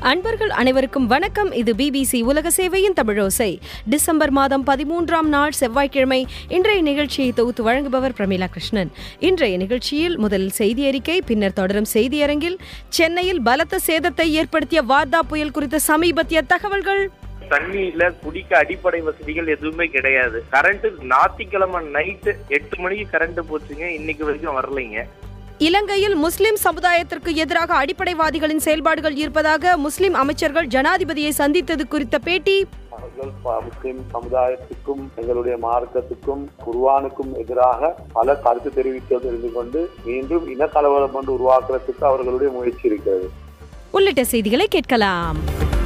அன்பர்கள் அனைவருக்கும் வணக்கம் இது பிபிசி உலக சேவையின் தமிழோசை டிசம்பர் மாதம் பதிமூன்றாம் நாள் செவ்வாய்க்கிழமை இன்றைய நிகழ்ச்சியை தொகுத்து வழங்குபவர் பிரமீளா கிருஷ்ணன் இன்றைய நிகழ்ச்சியில் முதலில் செய்தி அறிக்கை பின்னர் தொடரும் செய்தியரங்கில் சென்னையில் பலத்த சேதத்தை ஏற்படுத்திய வார்தா புயல் குறித்த சமீபத்திய தகவல்கள் தண்ணியில குடிக்க அடிப்படை வசதிகள் எதுவுமே கிடையாது கரண்ட் ஞாயிற்றுக்கிழமை நைட்டு எட்டு மணிக்கு கரண்ட் போச்சுங்க இன்னைக்கு வரைக்கும் வரலைங்க இலங்கையில் முஸ்லிம் சமுதாயத்திற்கு எதிராக அடிப்படைவாதிகளின் செயல்பாடுகள் இருப்பதாக முஸ்லிம் அமைச்சர்கள் ஜனாதிபதியை சந்தித்தது குறித்த பேட்டி அவர்கள் ப- முஸ்லிம் சமுதாயத்துக்கும் எங்களுடைய மார்க்கத்துக்கும் குர்ஆனுக்கும் எதிராக பல கருத்து தெரிவித்தது இருந்து கொண்டு மீண்டும் இன கலவரம் ஒன்று உருவாக்குறதுக்கு அவர்களுடைய முயற்சி இருக்கிறது உள்ளிட்ட செய்திகளை கேட்கலாம்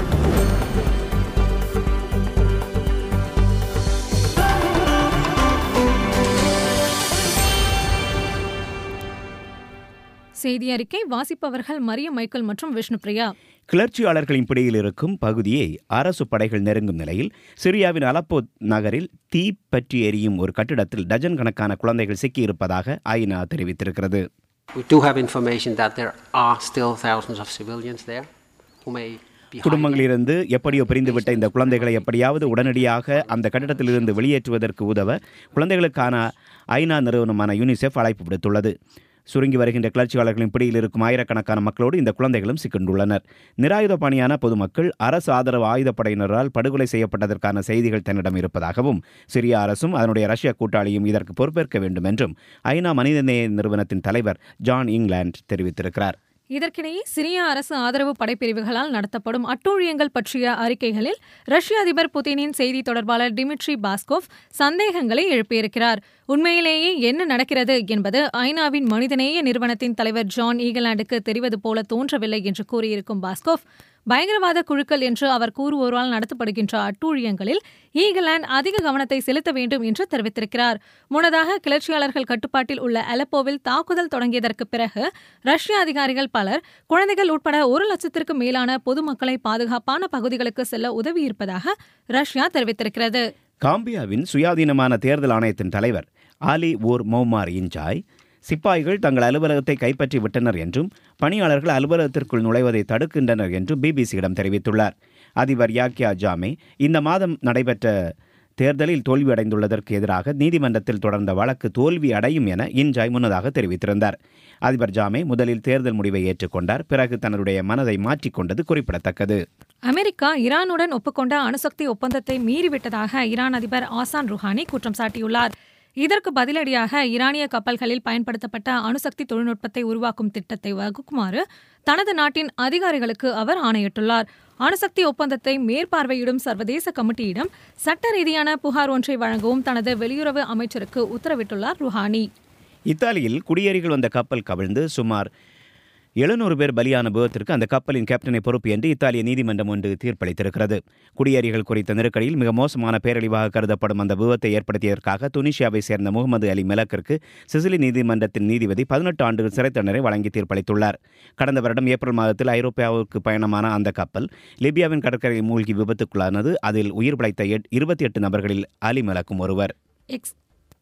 செய்தி அறிக்கை வாசிப்பவர்கள் மரிய மைக்கேல் மற்றும் விஷ்ணுபிரியா கிளர்ச்சியாளர்களின் பிடியில் இருக்கும் பகுதியை அரசு படைகள் நெருங்கும் நிலையில் சிரியாவின் அலப்போ நகரில் தீ பற்றி எரியும் ஒரு கட்டிடத்தில் டஜன் கணக்கான குழந்தைகள் சிக்கியிருப்பதாக ஐநா தெரிவித்திருக்கிறது We do have information that there are still thousands of civilians there who may be hiding. குடும்பங்களிலிருந்து எப்படியோ பிரிந்துவிட்ட இந்த குழந்தைகளை எப்படியாவது உடனடியாக அந்த கட்டிடத்திலிருந்து வெளியேற்றுவதற்கு உதவ குழந்தைகளுக்கான ஐநா நிறுவனமான யூனிசெஃப் அழைப்பு விடுத்துள்ளது சுருங்கி வருகின்ற கிளர்ச்சியாளர்களின் பிடியில் இருக்கும் ஆயிரக்கணக்கான மக்களோடு இந்த குழந்தைகளும் சிக்கண்டுள்ளனர் நிராயுத பாணியான பொதுமக்கள் அரசு ஆதரவு ஆயுதப்படையினரால் படுகொலை செய்யப்பட்டதற்கான செய்திகள் தன்னிடம் இருப்பதாகவும் சிரிய அரசும் அதனுடைய ரஷ்ய கூட்டாளியும் இதற்கு பொறுப்பேற்க வேண்டும் என்றும் ஐநா மனிதநேய நிறுவனத்தின் தலைவர் ஜான் இங்கிலாந்து தெரிவித்திருக்கிறார் இதற்கிடையே சிரிய அரசு ஆதரவு படைப்பிரிவுகளால் நடத்தப்படும் அட்டூழியங்கள் பற்றிய அறிக்கைகளில் ரஷ்ய அதிபர் புதினின் செய்தி தொடர்பாளர் டிமிட்ரி பாஸ்கோவ் சந்தேகங்களை எழுப்பியிருக்கிறார் உண்மையிலேயே என்ன நடக்கிறது என்பது ஐநாவின் மனிதநேய நிறுவனத்தின் தலைவர் ஜான் ஈகலாண்டுக்கு தெரிவது போல தோன்றவில்லை என்று கூறியிருக்கும் பாஸ்கோவ் பயங்கரவாத குழுக்கள் என்று அவர் கூறுவோரால் நடத்தப்படுகின்ற அட்டூழியங்களில் ஈகலாந்து அதிக கவனத்தை செலுத்த வேண்டும் என்று தெரிவித்திருக்கிறார் முன்னதாக கிளர்ச்சியாளர்கள் கட்டுப்பாட்டில் உள்ள அலப்போவில் தாக்குதல் தொடங்கியதற்கு பிறகு ரஷ்ய அதிகாரிகள் பலர் குழந்தைகள் உட்பட ஒரு லட்சத்திற்கும் மேலான பொதுமக்களை பாதுகாப்பான பகுதிகளுக்கு செல்ல உதவியிருப்பதாக ரஷ்யா தெரிவித்திருக்கிறது காம்பியாவின் சுயாதீனமான தேர்தல் ஆணையத்தின் தலைவர் ஆலி ஊர் மௌமார் இன்ஜாய் சிப்பாய்கள் தங்கள் அலுவலகத்தை கைப்பற்றி விட்டனர் என்றும் பணியாளர்கள் அலுவலகத்திற்குள் நுழைவதை தடுக்கின்றனர் என்றும் பிபிசியிடம் தெரிவித்துள்ளார் அதிபர் யாக்கியா ஜாமே இந்த மாதம் நடைபெற்ற தேர்தலில் தோல்வியடைந்துள்ளதற்கு எதிராக நீதிமன்றத்தில் தொடர்ந்த வழக்கு தோல்வி அடையும் என இன்ஜாய் முன்னதாக தெரிவித்திருந்தார் அதிபர் ஜாமே முதலில் தேர்தல் முடிவை ஏற்றுக்கொண்டார் பிறகு தன்னுடைய மனதை மாற்றிக்கொண்டது குறிப்பிடத்தக்கது அமெரிக்கா ஈரானுடன் ஒப்புக்கொண்ட அணுசக்தி ஒப்பந்தத்தை மீறிவிட்டதாக ஈரான் அதிபர் ஆசான் ருஹானி குற்றம் சாட்டியுள்ளார் இதற்கு பதிலடியாக ஈரானிய கப்பல்களில் பயன்படுத்தப்பட்ட அணுசக்தி தொழில்நுட்பத்தை உருவாக்கும் திட்டத்தை வகுக்குமாறு தனது நாட்டின் அதிகாரிகளுக்கு அவர் ஆணையிட்டுள்ளார் அணுசக்தி ஒப்பந்தத்தை மேற்பார்வையிடும் சர்வதேச கமிட்டியிடம் சட்ட ரீதியான புகார் ஒன்றை வழங்கவும் தனது வெளியுறவு அமைச்சருக்கு உத்தரவிட்டுள்ளார் ருஹானி இத்தாலியில் குடியேறிகள் வந்த கப்பல் கவிழ்ந்து சுமார் எழுநூறு பேர் பலியான விபத்திற்கு அந்த கப்பலின் கேப்டனை பொறுப்பு என்று இத்தாலிய நீதிமன்றம் ஒன்று தீர்ப்பளித்திருக்கிறது குடியேறிகள் குறித்த நெருக்கடியில் மிக மோசமான பேரழிவாக கருதப்படும் அந்த விபத்தை ஏற்படுத்தியதற்காக துனிஷியாவை சேர்ந்த முகமது அலி மெலக்கிற்கு சிசிலி நீதிமன்றத்தின் நீதிபதி பதினெட்டு ஆண்டுகள் சிறை தண்டனை வழங்கி தீர்ப்பளித்துள்ளார் கடந்த வருடம் ஏப்ரல் மாதத்தில் ஐரோப்பியாவுக்கு பயணமான அந்த கப்பல் லிபியாவின் கடற்கரையில் மூழ்கி விபத்துக்குள்ளானது அதில் உயிர் பிழைத்த இருபத்தி எட்டு நபர்களில் அலி மெலக்கும் ஒருவர் எக்ஸ்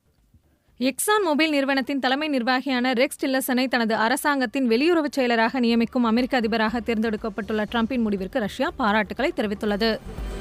எக்ஸான் மொபைல் நிறுவனத்தின் தலைமை நிர்வாகியான ரெக்ஸ் டில்லசனை தனது அரசாங்கத்தின் வெளியுறவுச் செயலராக நியமிக்கும் அமெரிக்க அதிபராக தேர்ந்தெடுக்கப்பட்டுள்ள ட்ரம்பின் முடிவிற்கு ரஷ்யா பாராட்டுகளை தெரிவித்துள்ளது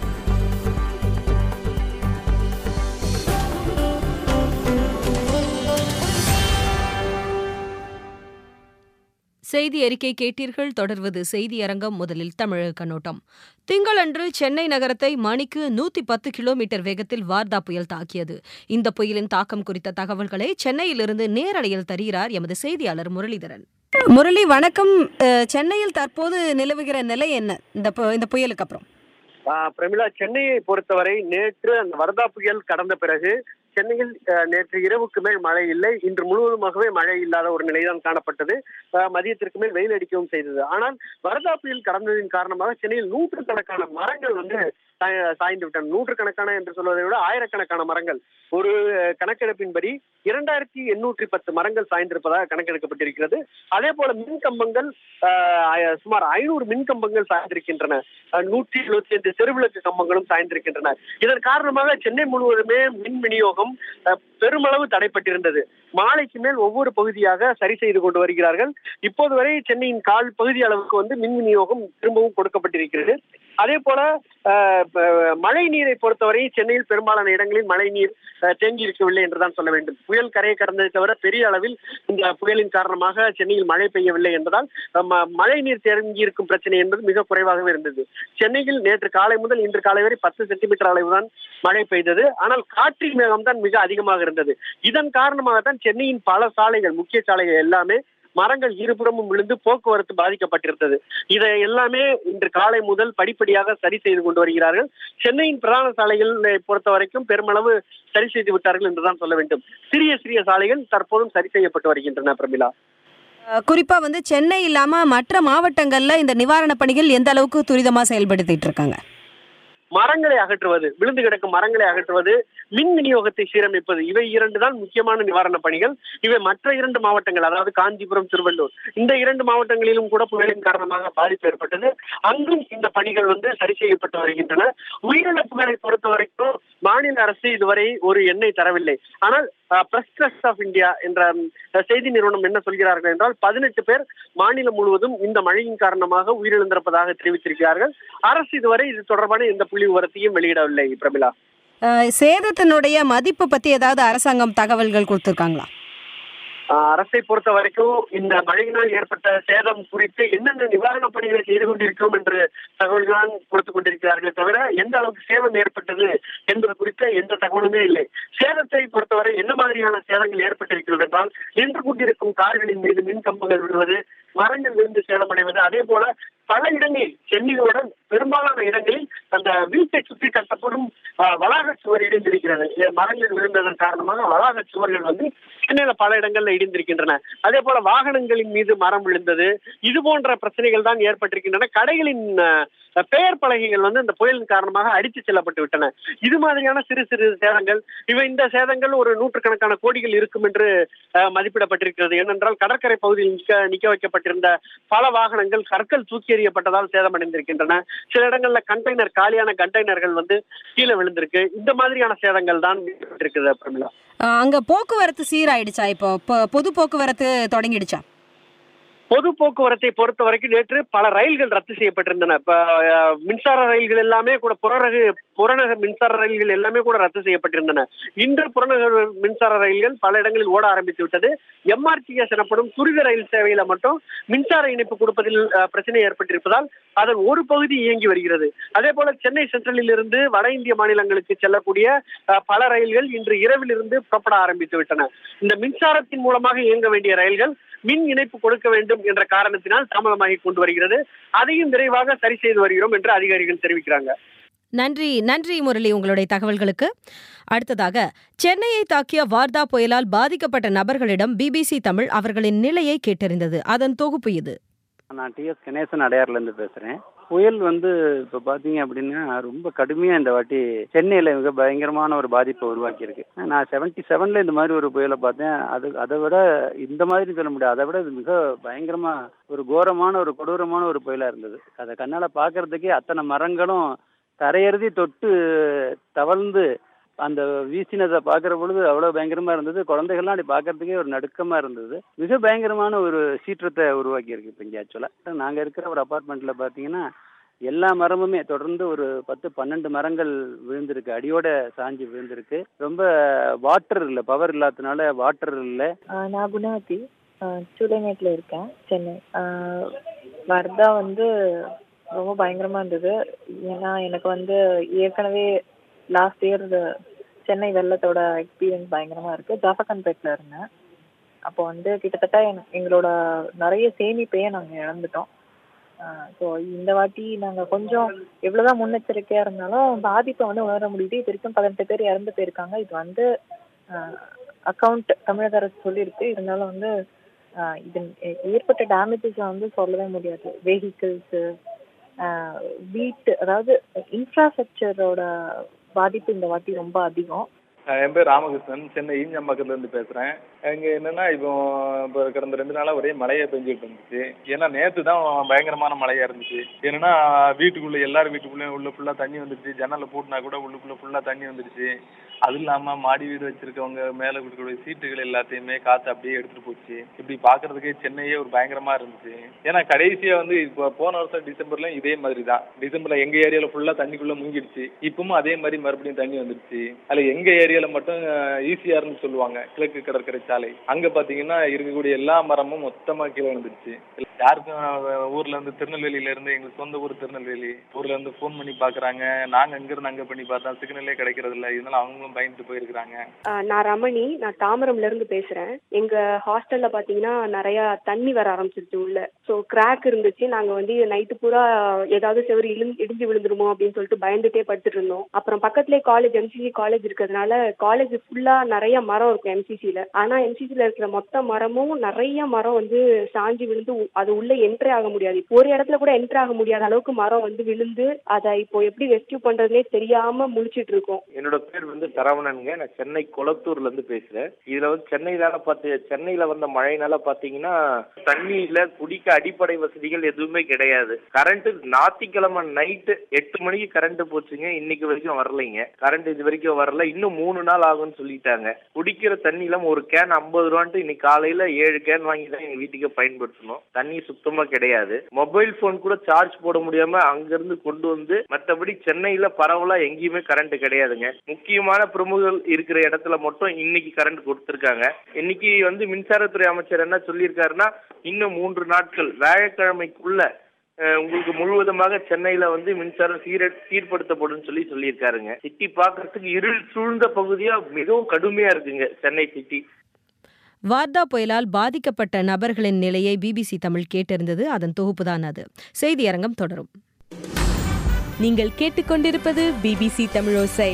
செய்தி அறிக்கை கேட்டீர்கள் தொடர்வது செய்தி அரங்கம் முதலில் தமிழக கண்ணோட்டம் திங்களன்று சென்னை நகரத்தை மணிக்கு நூத்தி பத்து கிலோமீட்டர் வேகத்தில் வார்தா புயல் தாக்கியது இந்த புயலின் தாக்கம் குறித்த தகவல்களை சென்னையிலிருந்து நேரலையில் தருகிறார் எமது செய்தியாளர் முரளிதரன் முரளி வணக்கம் அஹ், சென்னையில் தற்போது நிலவுகிற நிலை என்ன இந்த பு- இந்த புயலுக்கு அப்புறம் ஆஹ் பிரமிளா சென்னையை பொறுத்தவரை நேற்று அந்த வரதா புயல் கடந்த பிறகு சென்னையில் ஆஹ், நேற்று இரவுக்கு மேல் மழை இல்லை இன்று முழுவதுமாகவே மழை இல்லாத ஒரு நிலைதான் காணப்பட்டது ஆஹ், மதியத்திற்கு மேல் வெயில் அடிக்கவும் செய்தது ஆனால் வரதா புயல் கடந்ததின் காரணமாக சென்னையில் நூற்றுக்கணக்கான மரங்கள் வந்து சாய்- சாய்ந்து விட்டன நூற்றுக்கணக்கான என்று சொல்வதை விட ஆயிரக்கணக்கான மரங்கள் ஒரு அஹ், கணக்கெடுப்பின்படி இரண்டாயிரத்தி எண்ணூற்றி பத்து மரங்கள் சாய்ந்திருப்பதாக கணக்கெடுக்கப்பட்டிருக்கிறது அதே போல மின் கம்பங்கள் ஆஹ், சுமார் ஐநூறு மின் கம்பங்கள் சாய்ந்திருக்கின்றன அஹ், நூற்றி எழுபத்தி ஐந்து தெருவிளக்கு கம்பங்களும் சாய்ந்திருக்கின்றன இதன் காரணமாக சென்னை முழுவதுமே மின் விநியோகம் அஹ், பெருமளவு தடைப்பட்டிருந்தது மாலைக்கு மேல் ஒவ்வொரு பகுதியாக சரி செய்து கொண்டு வருகிறார்கள் இப்போது வரை சென்னையின் கால் பகுதி அளவுக்கு வந்து மின் விநியோகம் திரும்பவும் கொடுக்கப்பட்டிருக்கிறது அதே போல அஹ், ப- மழை நீரை பொறுத்தவரை சென்னையில் பெரும்பாலான இடங்களில் மழை நீர் அஹ், தேங்கி இருக்கவில்லை என்றுதான் சொல்ல வேண்டும் புயல் கரையை கடந்ததை தவிர பெரிய அளவில் இந்த புயலின் காரணமாக சென்னையில் மழை பெய்யவில்லை என்பதால் அஹ், ம- மழை நீர் தேங்கி இருக்கும் பிரச்சனை என்பது மிக குறைவாகவே இருந்தது சென்னையில் நேற்று காலை முதல் இன்று காலை வரை பத்து சென்டிமீட்டர் அளவுதான் மழை பெய்தது ஆனால் காற்றின் வேகம் தான் மிக அதிகமாக இருந்தது இதன் காரணமாக தான் சென்னையின் பல சாலைகள் முக்கிய சாலைகள் எல்லாமே மரங்கள் இருபுறமும் விழுந்து போக்குவரத்து பாதிக்கப்பட்டிருந்தது இதை எல்லாமே இன்று காலை முதல் படிப்படியாக சரி செய்து கொண்டு வருகிறார்கள் சென்னையின் பிரதான சாலைகளை பொறுத்த வரைக்கும் பெருமளவு சரி செய்து விட்டார்கள் என்றுதான் சொல்ல வேண்டும் சிறிய சிறிய சாலைகள் தற்போதும் சரி செய்யப்பட்டு வருகின்றன பிரமிளா அஹ், குறிப்பா வந்து சென்னை இல்லாம மற்ற மாவட்டங்கள்ல இந்த நிவாரணப் பணிகள் எந்த அளவுக்கு துரிதமா செயல்படுத்திட்டு இருக்காங்க மரங்களை அகற்றுவது விழுந்து கிடக்கும் மரங்களை அகற்றுவது மின் விநியோகத்தை சீரமைப்பது இவை இரண்டு தான் முக்கியமான நிவாரணப் பணிகள் இவை மற்ற இரண்டு மாவட்டங்கள் அதாவது காஞ்சிபுரம் திருவள்ளூர் இந்த இரண்டு மாவட்டங்களிலும் கூட புயலின் காரணமாக பாதிப்பு ஏற்பட்டது அங்கும் இந்த பணிகள் வந்து சரி செய்யப்பட்டு வருகின்றன உயிரிழப்புகளை பொறுத்த வரைக்கும் மாநில அரசு இதுவரை ஒரு எண்ணை தரவில்லை ஆனால் பிரஸ் ட்ரஸ்ட் ஆஃப் இந்தியா என்ற ம், செய்தி நிறுவனம் என்ன சொல்கிறார்கள் என்றால் பதினெட்டு பேர் மாநிலம் முழுவதும் இந்த மழையின் காரணமாக உயிரிழந்திருப்பதாக தெரிவித்திருக்கிறார்கள் அரசு இதுவரை இது தொடர்பான எந்த புள்ளி விவரத்தையும் வெளியிடவில்லை பிரமிளா அஹ், சேதத்தினுடைய மதிப்பு பத்தி ஏதாவது அரசாங்கம் தகவல்கள் கொடுத்துருக்காங்களா ஆஹ் அரசை பொறுத்த வரைக்கும் இந்த மழையினால் ஏற்பட்ட சேதம் குறித்து என்னென்ன நிவாரணப் பணிகளை செய்து கொண்டிருக்கிறோம் என்று தகவல்கள் தான் கொடுத்துக் கொண்டிருக்கிறார்களே தவிர எந்த அளவுக்கு சேதம் ஏற்பட்டது என்பது குறித்த எந்த தகவலுமே இல்லை சேதத்தை பொறுத்தவரை என்ன மாதிரியான சேதங்கள் ஏற்பட்டிருக்கிறது என்றால் நின்று கொண்டிருக்கும் கார்களின் மீது மின் கம்பங்கள் விழுவது மரங்கள் விழுந்து சேதமடைவது அதே போல பல இடங்களில் சென்னையுடன் பெரும்பாலான இடங்களில் அந்த வீட்டை சுற்றி கட்டப்படும் ஆஹ், வளாக சுவர் இடிந்திருக்கிறது இது மரங்கள் விழுந்ததன் காரணமாக வளாக சுவர்கள் வந்து சென்னையில பல இடங்கள்ல இடிந்திருக்கின்றன அதே போல வாகனங்களின் மீது மரம் விழுந்தது இது போன்ற பிரச்சனைகள் தான் ஏற்பட்டிருக்கின்றன கடைகளின் ஆஹ், பெயர் பலகைகள் வந்து இந்த புயலின் காரணமாக அடித்து செல்லப்பட்டு விட்டன இது மாதிரியான சிறு சிறு சேதங்கள் இவை இந்த சேதங்கள் ஒரு நூற்றுக்கணக்கான கோடிகள் இருக்கும் என்று ஆஹ், மதிப்பிடப்பட்டிருக்கிறது ஏனென்றால் கடற்கரை பகுதியில் நிக்க நிக்க வைக்கப்பட்டிருந்த பல வாகனங்கள் கற்கள் தூக்கி எறியப்பட்டதால் சேதமடைந்திருக்கின்றன சில இடங்கள்ல கண்டெய்னர் காலியான கண்டெய்னர்கள் வந்து கீழே விழுந்திருக்கு இந்த மாதிரியான சேதங்கள் தான் ஏற்பட்டிருக்குது பிரமிளா அஹ், அங்க போக்குவரத்து சீராயிடுச்சா இப்போ பொ- பொது போக்குவரத்து தொடங்கிடுச்சா பொது போக்குவரத்தை பொறுத்த வரைக்கும் நேற்று பல ரயில்கள் ரத்து செய்யப்பட்டிருந்தன இப்ப அஹ், மின்சார ரயில்கள் எல்லாமே கூட புறநகர் புறநகர் மின்சார ரயில்கள் எல்லாமே கூட ரத்து செய்யப்பட்டிருந்தன இன்று புறநகர் மின்சார ரயில்கள் பல இடங்களில் ஓட ஆரம்பித்து விட்டது எம்ஆர்டிஎஸ் எனப்படும் துரித ரயில் சேவையில மட்டும் மின்சார இணைப்பு கொடுப்பதில் அஹ், பிரச்சனை ஏற்பட்டிருப்பதால் அதன் ஒரு பகுதி இயங்கி வருகிறது அதே போல சென்னை சென்ட்ரலில் இருந்து வட இந்திய மாநிலங்களுக்கு செல்லக்கூடிய அஹ், பல ரயில்கள் இன்று இரவிலிருந்து புறப்பட ஆரம்பித்து விட்டன இந்த மின்சாரத்தின் மூலமாக இயங்க வேண்டிய ரயில்கள் மின் இணைப்பு கொடுக்க வேண்டும் என்ற காரணத்தினால் தாமதமாகி கொண்டு வருகிறது அதையும் விரைவாக சரி செய்து வருகிறோம் என்று அதிகாரிகள் தெரிவிக்கிறாங்க நன்றி நன்றி முரளி உங்களுடைய தகவல்களுக்கு அடுத்ததாக சென்னையை தாக்கிய வார்தா புயலால் பாதிக்கப்பட்ட நபர்களிடம் பிபிசி தமிழ் அவர்களின் நிலையை கேட்டறிந்தது அதன் தொகுப்பு இது நான் டிஎஸ் கணேசன் அடையார்லேருந்து பேசுகிறேன் புயல் வந்து இப்போ பார்த்தீங்க அப்படின்னா ரொம்ப கடுமையாக இந்த வாட்டி சென்னையில் மிக பயங்கரமான ஒரு பாதிப்பை உருவாக்கியிருக்கு நான் செவன்ட்டி செவனில் இந்த மாதிரி ஒரு புயலை பார்த்தேன் அது அதை விட இந்த மாதிரி சொல்ல முடியாது அதை விட இது மிக பயங்கரமாக ஒரு கோரமான ஒரு கொடூரமான ஒரு புயலாக இருந்தது அதை கண்ணால் பார்க்கறதுக்கே அத்தனை மரங்களும் தரையறுதி தொட்டு தவழ்ந்து அந்த வீசினதை பார்க்குற பொழுது அவ்வளோ பயங்கரமாக இருந்தது குழந்தைகள்லாம் அப்படி பார்க்கறதுக்கே ஒரு நடுக்கமாக இருந்தது மிக பயங்கரமான ஒரு சீற்றத்தை உருவாக்கி இருக்கு இப்போ இங்கே ஆக்சுவலாக நாங்கள் இருக்கிற ஒரு அப்பார்ட்மெண்ட்டில் பார்த்தீங்கன்னா எல்லா மரமுமே தொடர்ந்து ஒரு பத்து பன்னெண்டு மரங்கள் விழுந்திருக்கு அடியோட சாஞ்சு விழுந்திருக்கு ரொம்ப வாட்டர் இல்லை பவர் இல்லாததுனால வாட்டர் இல்லை ஆஹ் நான் குணவதி சூளைமேட்டில் இருக்கேன் சென்னை ஆஹ் வர்தா வந்து ரொம்ப பயங்கரமா இருந்தது ஏன்னா எனக்கு வந்து ஏற்கனவே லாஸ்ட் இயர் சென்னை வெள்ளத்தோட எக்ஸ்பீரியன்ஸ் பயங்கரமா இருக்கு ஜாஃபகன்பேட்டில் இருந்தேன் அப்போ வந்து கிட்டத்தட்ட எங்க- எங்களோட நிறைய சேமிப்பையே நாங்கள் இழந்துட்டோம் ஸோ இந்த வாட்டி நாங்கள் கொஞ்சம் எவ்வளோதான் முன்னெச்சரிக்கையாக இருந்தாலும் பாதிப்பை வந்து உணர முடியுது இது வரைக்கும் பதினெட்டு பேர் இறந்து போயிருக்காங்க இது வந்து அக்கவுண்ட் தமிழக அரசு சொல்லியிருக்கு இருந்தாலும் வந்து ஆஹ் இது ஏற்பட்ட டேமேஜஸை வந்து சொல்லவே முடியாது வெஹிக்கிள்ஸு வீட்டு அதாவது இன்ஃப்ராஸ்ட்ரக்சரோட பாதிப்பு இந்த வாட்டி ரொம்ப அதிகம் என் பேர் ராமகிருஷ்ணன் சென்னை ஈஞ்சம்பாக்கத்துல இருந்து பேசுறேன் அங்க என்னன்னா இப்போ இப்போ கடந்த ரெண்டு நாளா ஒரே மழையா பெஞ்சிட்டு இருந்துச்சு ஏன்னா நேத்து தான் பயங்கரமான மழையா இருந்துச்சு என்னன்னா வீட்டுக்குள்ள எல்லாரும் வீட்டுக்குள்ளேயும் உள்ள ஃபுல்லா தண்ணி வந்துருச்சு ஜன்னலை பூட்டினா கூட உள்ளுக்குள்ள ஃபுல்லா தண்ணி வந்துருச்சு அது இல்லாம மாடி வீடு வச்சிருக்கவங்க மேல இருக்கக்கூடிய சீட்டுகள் எல்லாத்தையுமே காத்து அப்படியே எடுத்துட்டு போச்சு இப்படி பாக்குறதுக்கே சென்னையே ஒரு பயங்கரமா இருந்துச்சு ஏன்னா கடைசியா வந்து இப்போ போன வருஷம் டிசம்பர்ல இதே மாதிரி தான் டிசம்பர்ல எங்க ஏரியால ஃபுல்லா தண்ணிக்குள்ள முங்கிடுச்சு இப்பவும் அதே மாதிரி மறுபடியும் தண்ணி வந்துருச்சு அதுல எங்க ஏரியால மட்டும் ஈசிஆர்னு சொல்லுவாங்க கிழக்கு கடற்கரை சாலை அங்க பாத்தீங்கன்னா இருக்கக்கூடிய எல்லா மரமும் மொத்தமா கீழே விழுந்துருச்சு யாருக்கும் அஹ், ஊர்ல இருந்து திருநெல்வேலியில இருந்து எங்களுக்கு சொந்த ஊர் திருநெல்வேலி ஊர்ல இருந்து ஃபோன் பண்ணி பாக்குறாங்க நாங்க அங்க இருந்து அங்க பண்ணி பார்த்தா சிக்னலே கிடைக்கிறது இல்ல இதனால அவங்களும் பயந்துட்டு போயிருக்கிறாங்க ஆஹ் நான் ரமணி நான் தாம்பரம்ல இருந்து பேசுறேன் எங்க ஹாஸ்டல்ல பாத்தீங்கன்னா நிறைய தண்ணி வர ஆரம்பிச்சிருச்சு உள்ள சோ கிராக் இருந்துச்சு நாங்க வந்து நைட்டு பூரா ஏதாவது செவரு இழு இடிஞ்சு விழுந்துருமோ அப்படின்னு சொல்லிட்டு பயந்துட்டே படுத்துட்டு இருந்தோம் அப்புறம் பக்கத்துலேயே காலேஜ் எம்சிசி காலேஜ் இருக்கிறதுனால காலேஜ் ஃபுல்லா நிறைய மரம் இருக்கும் எம்சிசில ஆனா எம்சிசில இருக்கிற மொத்த மரமும் நிறைய மரம் வந்து சாஞ்சி விழுந்து உ- அது உள்ள என்ட்ரே ஆக முடியாது ஒரு இடத்துல கூட என்ட்ரு ஆக முடியாத அளவுக்கு மரம் வந்து விழுந்து அதை இப்போ எப்படி ரெஸ்கியூ பண்றதுனே தெரியாம முழிச்சிட்டு இருக்கோம் என்னோட பேர் வந்து சரவணனுங்க நான் சென்னை குளத்தூர்ல இருந்து பேசுறேன் இதுல வந்து சென்னையில பார்த்து சென்னையில வந்த மழைனால பாத்தீங்கன்னா தண்ணியில குடிக்க அடிப்படை வசதிகள் எதுவுமே கிடையாது கரண்ட் ஞாயிற்றுக்கிழமை நைட்டு எட்டு மணிக்கு கரண்ட் போச்சுங்க இன்னைக்கு வரைக்கும் வரலைங்க கரண்ட் இது வரைக்கும் வரல இன்னும் மூணு நாள் ஆகும்னு சொல்லிட்டாங்க குடிக்கிற தண்ணி இல்லாம ஒரு கேன் ஐம்பது ரூபான்ட்டு இன்னைக்கு காலையில ஏழு கேன் வாங்கி தான் எங்க வீட்டுக்கு பயன்படுத்தணும் தண்ணி சுத்தமா கிடையாது மொபைல் போன் கூட சார்ஜ் போட முடியாம அங்க இருந்து கொண்டு வந்து மத்தபடி சென்னையில பரவலா எங்கேயுமே கரண்ட் கிடையாதுங்க முக்கியமான பிரமுகர்கள் இருக்கிற இடத்துல மட்டும் இன்னைக்கு கரண்ட் கொடுத்திருக்காங்க இன்னைக்கு வந்து மின்சாரத்துறை அமைச்சர் என்ன சொல்லியிருக்காருன்னா இன்னும் மூன்று நாட்கள் வியாழக்கிழமைக்குள்ள அஹ், உங்களுக்கு முழுவதுமாக சென்னையில வந்து மின்சாரம் சீர சீர்படுத்தப்படும் சொல்லி சொல்லியிருக்காருங்க சிட்டி பார்க்கறதுக்கு இருள் சூழ்ந்த பகுதியா மிகவும் கடுமையா இருக்குங்க சென்னை சிட்டி வார்தா புயலால் பாதிக்கப்பட்ட நபர்களின் நிலையை பிபிசி தமிழ் கேட்டிருந்தது அதன் தொகுப்புதான் அது செய்தியரங்கம் தொடரும் நீங்கள் கேட்டுக்கொண்டிருப்பது பிபிசி தமிழோசை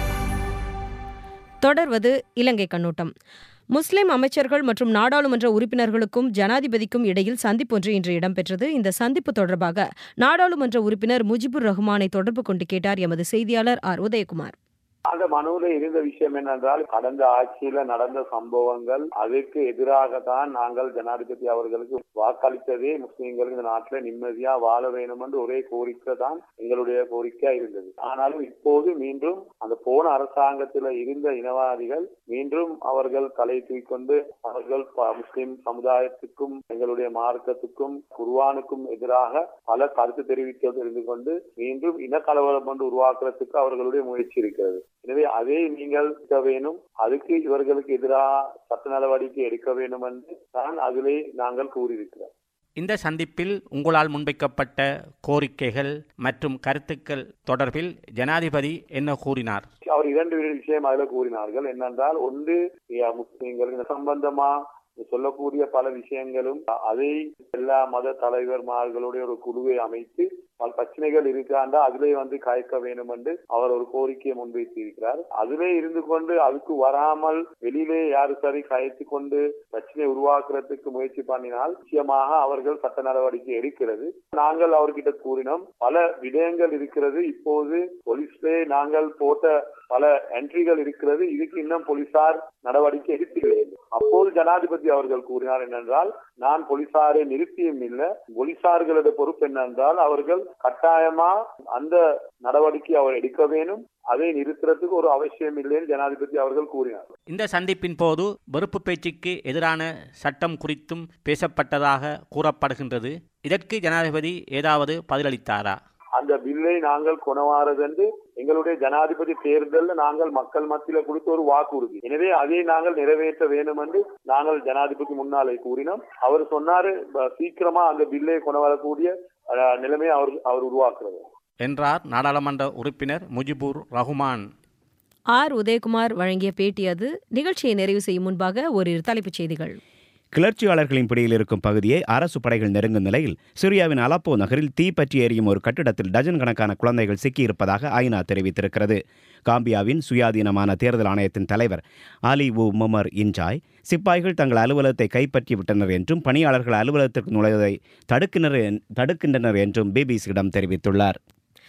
தொடர்வது இலங்கை கண்ணோட்டம் முஸ்லிம் அமைச்சர்கள் மற்றும் நாடாளுமன்ற உறுப்பினர்களுக்கும் ஜனாதிபதிக்கும் இடையில் சந்திப்பொன்று இன்று இடம்பெற்றது இந்த சந்திப்பு தொடர்பாக நாடாளுமன்ற உறுப்பினர் முஜிபுர் ரஹ்மானை தொடர்பு கொண்டு கேட்டார் எமது செய்தியாளர் ஆர் உதயகுமார் அந்த மனுவில் இருந்த விஷயம் என்னென்றால் கடந்த ஆட்சியில நடந்த சம்பவங்கள் அதுக்கு எதிராக தான் நாங்கள் ஜனாதிபதி அவர்களுக்கு வாக்களித்ததே முஸ்லீம்கள் இந்த நாட்டில் நிம்மதியா வாழ வேண்டும் என்று ஒரே கோரிக்கை தான் எங்களுடைய கோரிக்கையா இருந்தது ஆனாலும் இப்போது மீண்டும் அந்த போன அரசாங்கத்தில் இருந்த இனவாதிகள் மீண்டும் அவர்கள் தலை தூக்கிக்கொண்டு அவர்கள் ப- முஸ்லிம் சமுதாயத்துக்கும் எங்களுடைய மார்க்கத்துக்கும் குர்ஆனுக்கும் எதிராக பல கருத்து தெரிவித்தது இருந்து கொண்டு மீண்டும் இனக்கலவரம் ஒன்று உருவாக்குறதுக்கு அவர்களுடைய முயற்சி இருக்கிறது எனவே அதை நீங்கள் எடுக்க வேணும் அதுக்கு இவர்களுக்கு எதிராக சட்ட நடவடிக்கை எடுக்க வேண்டும் என்று தான் அதிலே நாங்கள் கூறியிருக்கிறோம் இந்த சந்திப்பில் உங்களால் முன்வைக்கப்பட்ட கோரிக்கைகள் மற்றும் கருத்துக்கள் தொடர்பில் ஜனாதிபதி என்ன கூறினார் அவர் இரண்டு விஷயம் அதில் கூறினார்கள் என்னென்றால் ஒன்று யா, முஸ்லிம்களுக்கு சம்பந்தமா சொல்லக்கூடிய பல விஷயங்களும் அதை எல்லா மத தலைவர்மார்களுடைய ஒரு குழுவை அமைத்து பல பிரச்சனைகள் இருக்காண்டா அதிலே வந்து கயக்க வேண்டும் என்று அவர் ஒரு கோரிக்கையை முன்வைத்திருக்கிறார் அதிலே இருந்து கொண்டு அதுக்கு வராமல் வெளியிலே யாரு சரி கயத்து கொண்டு பிரச்சனை உருவாக்குறதுக்கு முயற்சி பண்ணினால் நிச்சயமாக அவர்கள் சட்ட நடவடிக்கை எடுக்கிறது நாங்கள் அவர்கிட்ட கூறினோம் பல விடயங்கள் இருக்கிறது இப்போது போலீஸ்லே நாங்கள் போட்ட பல என்ட்ரிகள் இருக்கிறது இதுக்கு இன்னும் போலீசார் நடவடிக்கை எடுக்கவில்லை அப்போது ஜனாதிபதி அவர்கள் கூறினார் என்னென்றால் நான் போலீசாரை நிறுத்தியும் இல்லை போலீசார்களோட பொறுப்பு என்னென்றால் அவர்கள் கட்டாயமா அந்த நடவடிக்கை அவர் எடுக்க வேணும் அதை நிறுத்துறதுக்கு ஒரு அவசியம் இல்லைன்னு ஜனாதிபதி அவர்கள் கூறினார் இந்த சந்திப்பின் போது வெறுப்பு பேச்சுக்கு எதிரான சட்டம் குறித்தும் பேசப்பட்டதாக கூறப்படுகின்றது இதற்கு ஜனாதிபதி ஏதாவது பதிலளித்தாரா அந்த பில்லை நாங்கள் கொணவாரதென்று எங்களுடைய ஜனாதிபதி தேர்தலில் நாங்கள் மக்கள் மத்தியில கொடுத்த ஒரு வாக்குறுதி எனவே அதை நாங்கள் நிறைவேற்ற வேண்டும் என்று நாங்கள் ஜனாதிபதி முன்னாலே கூறினோம் அவர் சொன்னாரு "ப- சீக்கிரமா அந்த பில்லை கொணவரக்கூடிய அஹ், நிலைமையை அவர் அவர் உருவாக்குறது என்றார் நாடாளுமன்ற உறுப்பினர் முஜிபுர் ரஹ்மான் ஆர் உதயகுமார் வழங்கிய பேட்டி அது நிகழ்ச்சியை நிறைவு செய்யும் முன்பாக ஓரிரு தலைப்புச் செய்திகள் கிளர்ச்சியாளர்களின் பிடியில் இருக்கும் பகுதியை அரசு படைகள் நெருங்கும் நிலையில் சிரியாவின் அலப்போ நகரில் தீ பற்றி எரியும் ஒரு கட்டிடத்தில் டஜன் கணக்கான குழந்தைகள் சிக்கியிருப்பதாக ஐநா தெரிவித்திருக்கிறது காம்பியாவின் சுயாதீனமான தேர்தல் ஆணையத்தின் தலைவர் அலி உ முமர் இன்ஜாய் சிப்பாய்கள் தங்கள் அலுவலகத்தை கைப்பற்றிவிட்டனர் என்றும் பணியாளர்கள் அலுவலகத்திற்கு நுழைவதை தடுக்கின்றனர் என்- தடுக்கின்றனர் என்றும் பிபிசியிடம் தெரிவித்துள்ளார்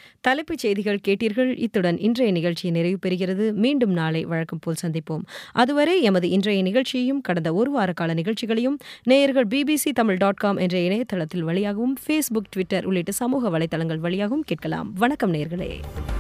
தலைப்புச் செய்திகள் கேட்டீர்கள் இத்துடன் இன்றைய நிகழ்ச்சி நிறைவு பெறுகிறது மீண்டும் நாளை வழக்கம் போல் சந்திப்போம் அதுவரை எமது இன்றைய நிகழ்ச்சியையும் கடந்த ஒரு வார கால நிகழ்ச்சிகளையும் நேயர்கள் பிபிசி தமிழ் டாட் காம் என்ற இணையதளத்தில் வழியாகவும் ஃபேஸ்புக் ட்விட்டர் உள்ளிட்ட சமூக வலைதளங்கள் வழியாகவும் கேட்கலாம் வணக்கம் நேயர்களே